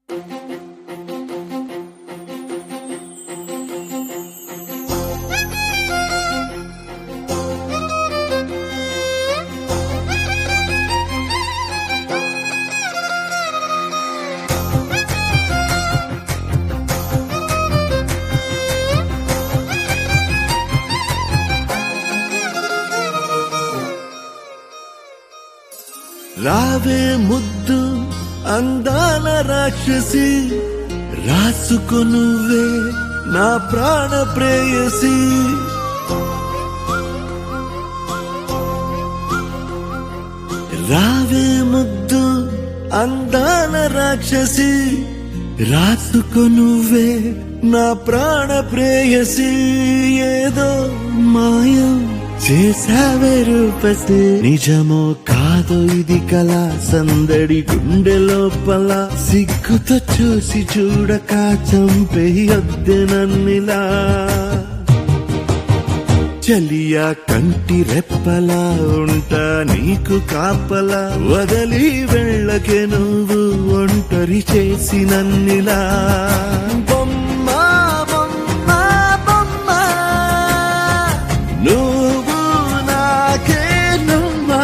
రావే ముద్దు అందాల రాక్షసి రాసుకొనువే నా ప్రాణ ప్రేయసి రావే ముద్దు అందాల రాక్షసి రాసుకొనువే నా ప్రాణ ప్రేయసి ఏదో మాయం చేసావే రూపసి నిజమో కాదో ఇది కళ సందడి గుండె లోపల సిగ్గుతో చూసి చూడక చంపేయొద్దు నన్నిలా చలియా కంటి రెప్పలా ఉంటా నీకు కాపలా వదలి వెళ్ళకే నువ్వు ఒంటరి చేసి నన్నిలా బొమ్మ బొమ్మ బొమ్మ నువ్వు నాకే నమ్మా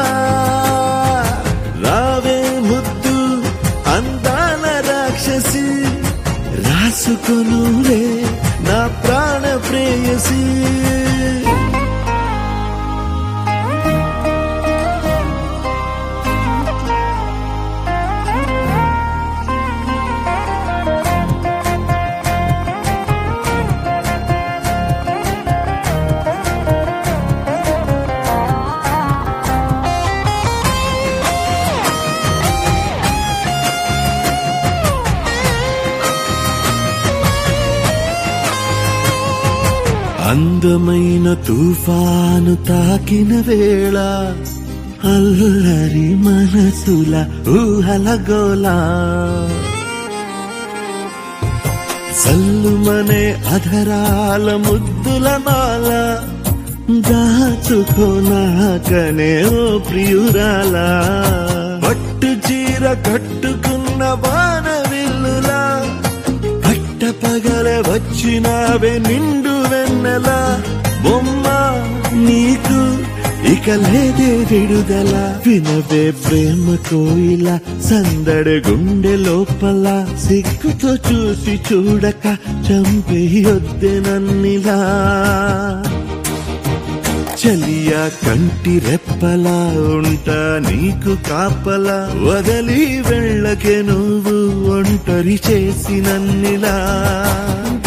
రావే ముద్దు అందాల రాక్షసి రాసుకొనులే నా ప్రాణ ప్రేయసి అందమైన తుఫాను తాకిన వేళ అల్లరి మనసుల ఊహల గోలా సల్లుమనే అధరాల ముద్దుల మాల దాచుకోనాకనే ఓ ప్రియురాల పట్టు చీర కట్టుకున్న వాన విల్లులా పట్ట పగల వచ్చినావే నిండు వెన్నెల బొమ్మ నీకు ఇక లేదే విడుదల వినవే ప్రేమ కోయిల సందడి గుండె లోపల సిగ్గుతో చూసి చూడక చంపేయొద్దే నన్నిలా చలియా కంటి రెప్పలా ఉంటా నీకు కాపలా వదలి వెళ్ళకే నువ్వు ఒంటరి చేసి నన్నిలా